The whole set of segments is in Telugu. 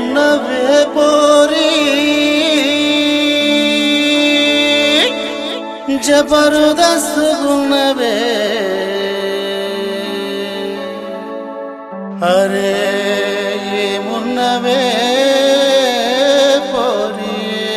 ఏమున్నవే పోరి జబరుదస్తున్నవే అరే ఏమున్నవే పోరి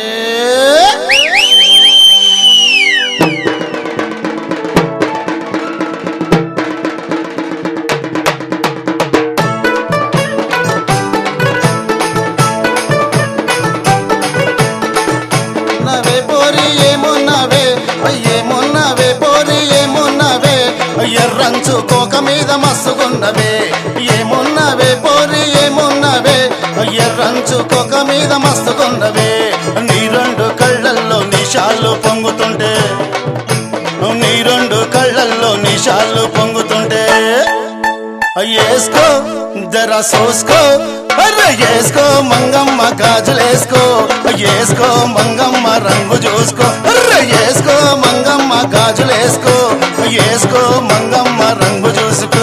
నవే పోరి ఏమున్నవే ఏమున్నవే పోరి ఏమున్నవే ఎర్రంచు కోక మీద మస్తుగున్నవే ఏమున్నవే పోరి ఏమున్నవే ఎర్రంచు కోక మీద మస్తుగున్నవే నీ రెండు కళ్ళల్లో నిషాలు పొంగుతుంటే నీ రెండు కళ్ళల్లో నిషాలు పొంగుతుంటే వేసుకో జర సోసుకో అరే వేసుకో మంగమ్మ గాజులేసుకో వేసుకో మంగమ్మ రంగు చూసుకో అరే వేసుకో మంగమ్మ గాజులేసుకో వేసుకో మంగమ్మ రంగు చూసుకో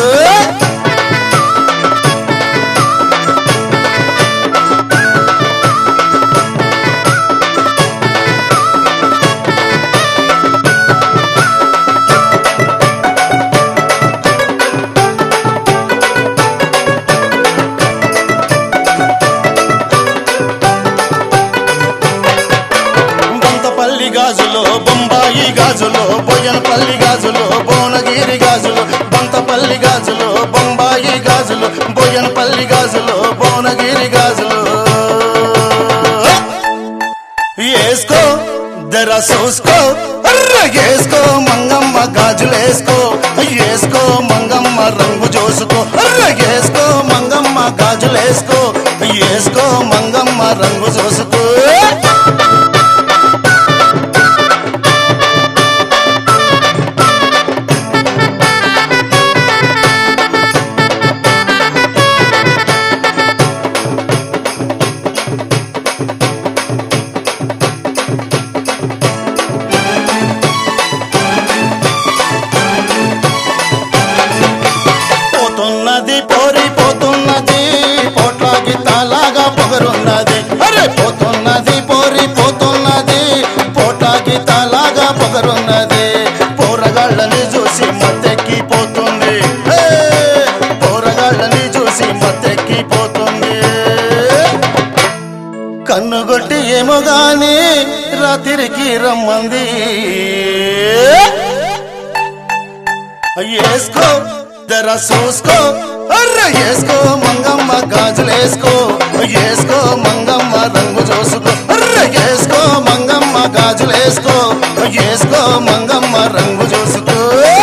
బంతపల్లి గాజులో బొంబాయి గాజులో బొయ్యనపల్లి గాజులో భువనగిరి గాజులో బంతపల్లి గాజులో బొంబాయి గాజులో బొయ్యనపల్లి గాజులో భువనగిరి గాజులో వేసుకో జర చూసుకో అర్ర వేసుకో మంగమ్మ గాజులేసుకో వేసుకో మంగమ్మ రంగు చూసుకో అర్ర వేసుకో మంగమ్మ గాజులేసుకో వేసుకో మంగమ్మ రంగు చూసుకో పోతున్నది పోరి పోతున్నది పోట్లాకి తాలాగా పొగరున్నది అరే పోతున్నది పోరి పోతున్నది పోట్లాకి తాలాగా పొగరున్నది పోరగాళ్ళని చూసి మత్తెక్కి పోతుంది హే! పోరగాళ్ళని చూసి మత్తెక్కి పోతుంది కన్నుగొట్టి ఏమో గాని రాత్రికి రమ్మంది వేసుకో జర చూసుకో అర్ర వేసుకో మంగమ్మ గాజులేసుకో వేసుకో మంగమ్మ రంగు చూసుకో అర్ర వేసుకో మంగమ్మ గాజులేసుకో వేసుకో మంగమ్మ రంగు చూసుకో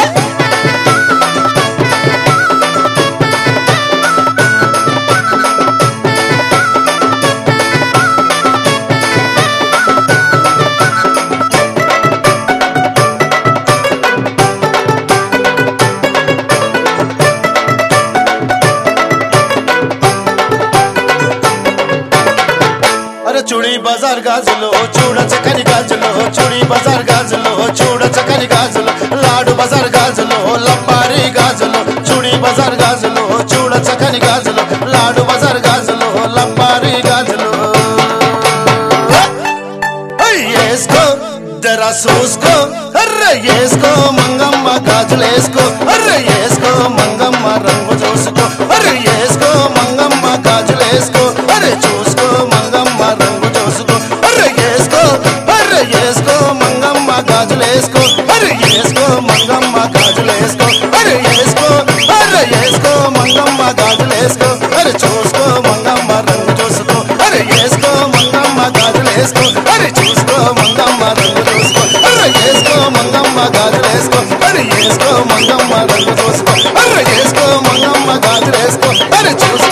అరే చూడి బజార్ గాజులు చూడ చక్కని గాజులు చూడి బజార్ గాజులు చూడ చక్కని గాజులు లాడు బజార్ గాజులు లబ్బారి గాజులు చూడి బజార్ గాజులు చూడ చక్కని గాజులు లాడు బజార్ గాజులు లబ్బారి గాజులు ఏయ్, వేసుకో జర చూసుకో అర్రే వేసుకో మంగమ్మ గాజులేసుకో అర్రే వేసుకో మంగమ్మ రంగు చూసుకో అర్రే వేసుకో మంగమ్మ గాజులేసుకో అరే చూసుకో మంగమ్మ రంగు చూసుకో అర్రే వేసుకో అర్రే వేసుకో మంగమ్మ గాజులేసుకో అరే వేసుకో మంగమ్మ గాజులేసుకో అరే వేసుకో అర్రే వేసుకో మంగమ్మ గాజులేసుకో అరే చూసుకో మంగమ్మ రంగు చూసుకో అరే వేసుకో మంగమ్మ గాజులేసుకో అరే చూసుకో మంగమ్మ రంగు చూసుకో అరే వేసుకో మంగమ్మ గాజులేసుకో అరే వేసుకో మంగమ్మ రంగు చూసుకో అరే వేసుకో మంగమ్మ గాజులేసుకో అరే చూసుకో